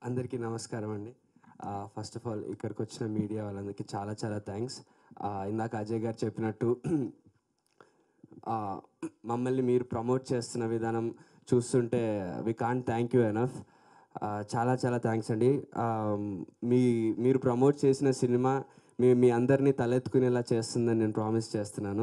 అందరికీ నమస్కారం అండి ఫస్ట్ ఆఫ్ ఆల్ ఇక్కడికి వచ్చిన మీడియా వాళ్ళందరికీ చాలా చాలా థ్యాంక్స్ ఇందాక అజయ్ గారు చెప్పినట్టు ఆ, మమ్మల్ని మీరు ప్రమోట్ చేస్తున్న విధానం చూస్తుంటే we can't thank you enough చాలా చాలా థ్యాంక్స్ అండి ఆ, మీ మీరు ప్రమోట్ చేసిన సినిమా మీ మీ అందరినీ తలెత్తుకునేలా చేస్తుందని నేను ప్రామిస్ చేస్తున్నాను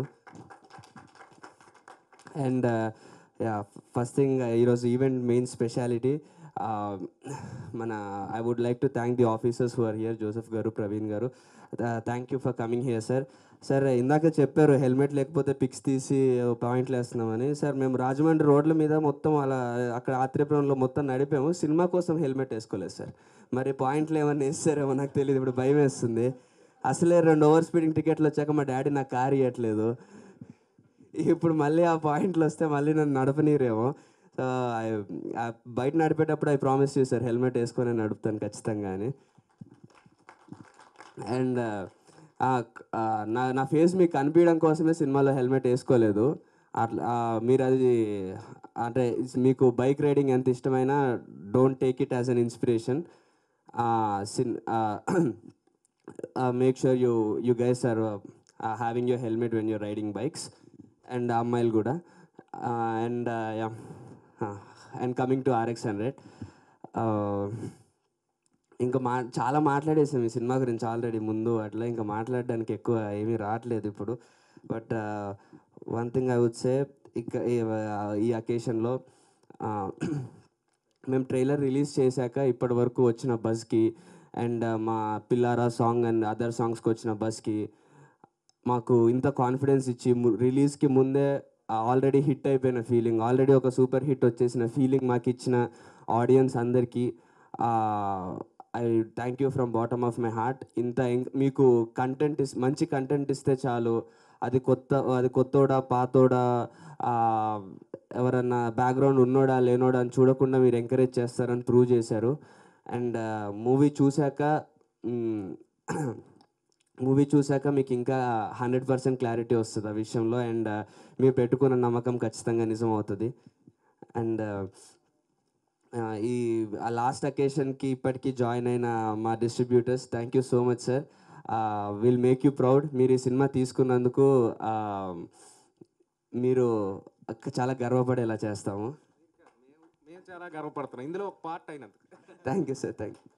అండ్ యా ఫస్ట్ థింగ్ ఈరోజు ఈవెంట్ మెయిన్ స్పెషాలిటీ మన I would like to thank the officers who are here Joseph garu Praveen garu thank you for coming here sir sir ఇందాక చెప్పారు హెల్మెట్ లేకపోతే పిక్స్ తీసి పాయింట్లు వేస్తున్నామని సార్ మేము రాజమండ్రి రోడ్ల మీద మొత్తం అలా అక్కడ ఆత్రేయపురంలో మొత్తం నడిపాము సినిమా కోసం హెల్మెట్ వేసుకోలేదు సార్ మరి పాయింట్లు ఏమన్నా వేస్తారేమో నాకు తెలియదు ఇప్పుడు భయం వేస్తుంది అసలే రెండు ఓవర్ స్పీడింగ్ టికెట్లు వచ్చాక మా డాడీ నాకు కార్ ఇవ్వట్లేదు ఇప్పుడు మళ్ళీ ఆ పాయింట్లు వస్తే మళ్ళీ నన్ను నడపనీరేమో సో బయట నడిపేటప్పుడు ఐ ప్రామిస్ చేశారు హెల్మెట్ వేసుకొని నడుపుతాను ఖచ్చితంగా అని అండ్ నా నా ఫేస్ మీకు కనిపించడం కోసమే సినిమాలో హెల్మెట్ వేసుకోలేదు అట్లా ఆ, మీరు అది అంటే it's మీకు బైక్ రైడింగ్ ఎంత ఇష్టమైనా don't take it as an inspiration sin make sure you you guys are having your helmet when your riding bikes and అమ్మాయిలు కూడా and and coming to RX hundred ఇంకా మా చాలా మాట్లాడేసాం ఈ సినిమా గురించి ఆల్రెడీ ముందు అట్లా ఇంకా మాట్లాడడానికి ఎక్కువ ఏమీ రావట్లేదు ఇప్పుడు but one thing I would say ఇక ఈ- ఈ అకేషన్లో మేము ట్రైలర్ రిలీజ్ చేశాక ఇప్పటి వరకు వచ్చిన బస్కి అండ్ మా పిల్లారా సాంగ్ అండ్ అదర్ సాంగ్స్కి వచ్చిన బస్కి మాకు ఇంత కాన్ఫిడెన్స్ ఇచ్చి రిలీజ్కి ముందే ఆల్రెడీ హిట్ అయిపోయిన ఫీలింగ్ ఆల్రెడీ ఒక సూపర్ హిట్ వచ్చేసిన ఫీలింగ్ మాకు ఇచ్చిన ఆడియన్స్ అందరికీ I thank you from bottom of my heart ఇంత ఇం- మీకు కంటెంట్ ఇస్ మంచి కంటెంట్ ఇస్తే చాలు అది కొత్త అది కొత్తోడా పాతోడా ఆ, ఎవరన్నా బ్యాక్గ్రౌండ్ ఉన్నోడా లేనోడా అని చూడకుండా మీరు ఎంకరేజ్ చేస్తారని ప్రూవ్ చేశారు అండ్ మూవీ చూశాక మూవీ చూశాక మీకు ఇంకా హండ్రెడ్ పర్సెంట్ క్లారిటీ వస్తుంది ఆ విషయంలో అండ్ మీరు పెట్టుకున్న నమ్మకం ఖచ్చితంగా నిజం అవుతుంది అండ్ ఈ లాస్ట్ అకేషన్కి ఇప్పటికీ జాయిన్ అయిన మా distributors thank you so much sir will make you proud మీరు ఈ సినిమా తీసుకున్నందుకు ఆ, మీరు చాలా గర్వపడేలా చేస్తాము మేము చాలా గర్వపడుతున్నాం ఇందులో ఒక పార్ట్ అయినందుకు thank you sir thank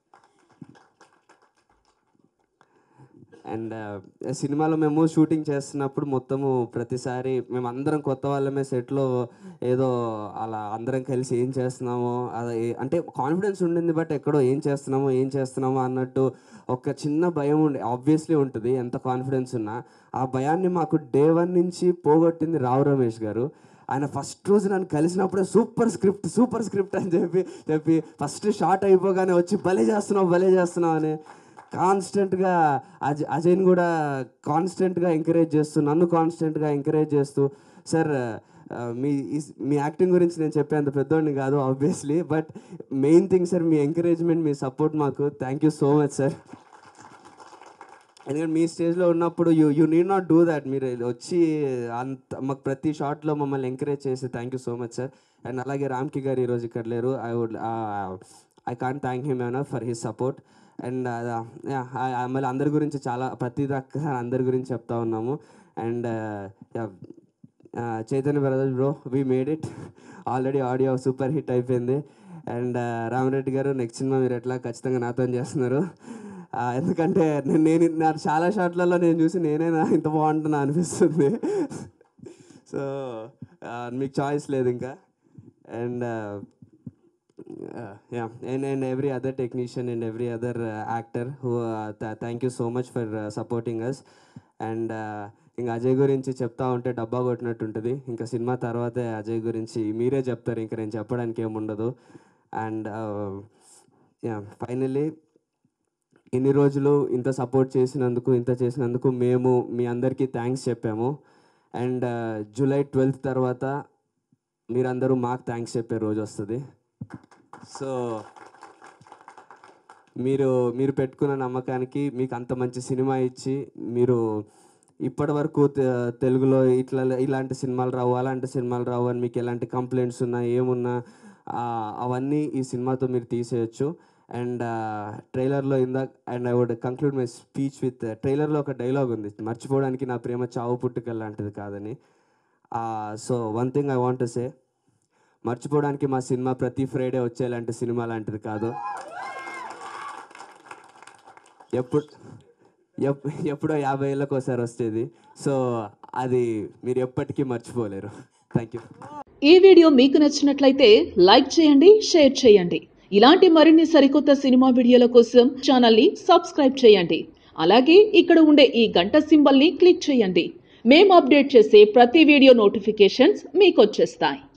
and సినిమాలో మేము షూటింగ్ చేస్తున్నప్పుడు మొత్తము ప్రతిసారి మేము అందరం కొత్త వాళ్ళమే సెట్లో ఏదో అలా అందరం కలిసి ఏం చేస్తున్నామో అది అంటే కాన్ఫిడెన్స్ ఉండింది బట్ ఎక్కడో ఏం చేస్తున్నామో ఏం చేస్తున్నామో అన్నట్టు ఒక చిన్న భయం ఉండే ఆబ్వియస్లీ ఉంటుంది ఎంత కాన్ఫిడెన్స్ ఉన్నా ఆ భయాన్ని మాకు డే వన్ నుంచి పోగొట్టింది రావు రమేష్ గారు ఆయన ఫస్ట్ రోజు నన్ను కలిసినప్పుడే సూపర్ స్క్రిప్ట్ సూపర్ స్క్రిప్ట్ అని చెప్పి చెప్పి ఫస్ట్ షార్ట్ అయిపోగానే వచ్చి భలే చేస్తున్నావు భలే చేస్తున్నావు అని కాన్స్టెంట్గా అజయ్ అజయ్ని కూడా కాన్స్టెంట్గా ఎంకరేజ్ చేస్తూ నన్ను కాన్స్టెంట్గా ఎంకరేజ్ చేస్తూ సార్ ఆ, మీ ఈ- మీ యాక్టింగ్ గురించి నేను చెప్పేంత పెద్దోడిని కాదు obviously but main thing sir మీ ఎంకరేజ్మెంట్ మీ సపోర్ట్ మాకు thank you so much sir ఎందుకంటే మీ స్టేజ్లో ఉన్నప్పుడు you you need not do that మీరు వచ్చి అంత మాకు ప్రతి షాట్లో మమ్మల్ని ఎంకరేజ్ చేసి thank you so much sir and అలాగే రామ్కి గారు ఈరోజు ఇక్కడ లేరు I would I can't thank him enough for his support and మళ్ళీ అందరి గురించి చాలా ప్రతి దాకా అందరి గురించి చెప్తా ఉన్నాము and Chaitanya brothers bro we made it already audio super hit అయిపోయింది అండ్ రామరెడ్డి గారు నెక్స్ట్ సినిమా మీరు ఎట్లా ఖచ్చితంగా నాతో చేస్తున్నారు ఆ, ఎందుకంటే నేను నేను నా చాలా షాట్లలో నేను చూసి నేనేనా ఇంత బాగుంటున్నా అనిపిస్తుంది సో మీకు చాయిస్ లేదు ఇంకా and ya and and every other technician and every other actor who thank you so much for supporting us and ఇంకా అజయ్ గురించి చెప్తా ఉంటే డబ్బా కొట్టినట్టు ఉంటుంది ఇంకా సినిమా తర్వాతే అజయ్ గురించి మీరే చెప్తారు ఇంకా నేను చెప్పడానికి ఏముండదు అండ్ యా ఫైనలీ ఇన్ని రోజులు ఇంత సపోర్ట్ చేసినందుకు ఇంత చేసినందుకు మేము మీ అందరికీ థ్యాంక్స్ చెప్పాము అండ్ జూలై ట్వెల్త్ తర్వాత మీరందరూ మాకు థ్యాంక్స్ చెప్పే రోజు వస్తుంది సో మీరు మీరు పెట్టుకున్న నమ్మకానికి మీకు అంత మంచి సినిమా ఇచ్చి మీరు ఇప్పటి వరకు తె- తెలుగులో ఇట్లా ఇలాంటి సినిమాలు రావు అలాంటి సినిమాలు రావు అని మీకు ఎలాంటి కంప్లైంట్స్ ఉన్నా ఏమున్నా ఆ, అవన్నీ ఈ సినిమాతో మీరు తీసేయచ్చు అండ్ ట్రైలర్లో ఇందాక and I would conclude my speech with ట్రైలర్లో ఒక డైలాగ్ ఉంది మర్చిపోవడానికి నా ప్రేమ చావు పుట్టుక లాంటిది కాదని so one thing I want say మర్చిపోవడానికి మా సినిమా ప్రతి ఫ్రైడే వచ్చేలాంటి సినిమా లాంటిది కాదు ఎప్పుడు ఎప్ ఎప్పుడో యాభై ఏళ్ళకి ఒకసారి వస్తుంది సో అది మీరు ఎప్పటికీ మర్చిపోలేరు థ్యాంక్ యూ ఈ వీడియో మీకు నచ్చినట్లయితే లైక్ చేయండి షేర్ చేయండి ఇలాంటి మరిన్ని సరికొత్త సినిమా వీడియోల కోసం ఛానల్ని సబ్స్క్రైబ్ చేయండి అలాగే ఇక్కడ ఉండే ఈ గంట సింబల్ని క్లిక్ చేయండి మేము అప్డేట్ చేసే ప్రతి వీడియో నోటిఫికేషన్స్ మీకు వచ్చేస్తాయి